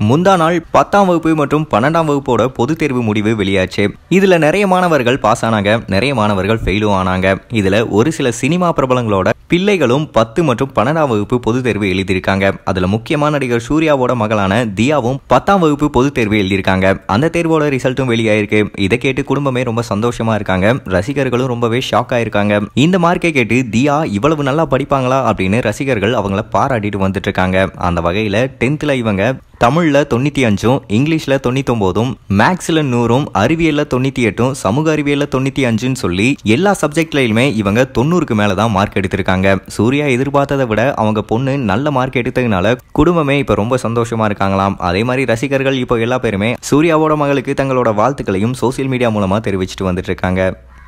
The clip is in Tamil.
முந்தா நாள் பத்தாம் வகுப்பு மற்றும் பன்னெண்டாம் வகுப்போட பொதுத் தேர்வு முடிவு வெளியாச்சு இதுல நிறைய மாணவர்கள் பாஸ் ஆனாங்க நிறைய மாணவர்கள் ஃபெயிலும் ஆனாங்க இதுல ஒரு சில சினிமா பிரபலங்களோட பிள்ளைகளும் பத்து மற்றும் பன்னெண்டாம் வகுப்பு பொதுத் தேர்வு எழுதியிருக்காங்க அதுல முக்கியமான நடிகர் சூர்யாவோட மகளான தியாவும் பத்தாம் வகுப்பு பொதுத் தேர்வு எழுதியிருக்காங்க அந்த தேர்வோட ரிசல்ட்டும் வெளியாயிருக்கு இதை கேட்டு குடும்பமே ரொம்ப சந்தோஷமா இருக்காங்க ரசிகர்களும் ரொம்பவே ஷாக் ஆயிருக்காங்க இந்த மார்க்கை கேட்டு தியா இவ்வளவு நல்லா படிப்பாங்களா அப்படின்னு ரசிகர்கள் அவங்கள பாராட்டிட்டு வந்துட்டு இருக்காங்க அந்த வகையில டென்த்ல இவங்க தமிழ்ல தொண்ணூத்தி அஞ்சும் இங்கிலீஷ்ல தொண்ணூத்தொன்பதும் மேக்ஸ்ல நூறும் அறிவியல்ல தொண்ணூத்தி எட்டும் சமூக அறிவியல்ல தொண்ணூத்தி அஞ்சுன்னு சொல்லி எல்லா சப்ஜெக்ட்லயுமே இவங்க தொண்ணூறுக்கு மேல தான் மார்க் எடுத்திருக்காங்க சூர்யா எதிர்பார்த்ததை விட அவங்க பொண்ணு நல்ல மார்க் எடுத்ததுனால குடும்பமே இப்ப ரொம்ப சந்தோஷமா இருக்காங்களாம் அதே மாதிரி ரசிகர்கள் இப்போ எல்லா பேருமே சூர்யாவோட மகளுக்கு தங்களோட வாழ்த்துக்களையும் சோசியல் மீடியா மூலமா தெரிவிச்சிட்டு வந்துட்டு இருக்காங்க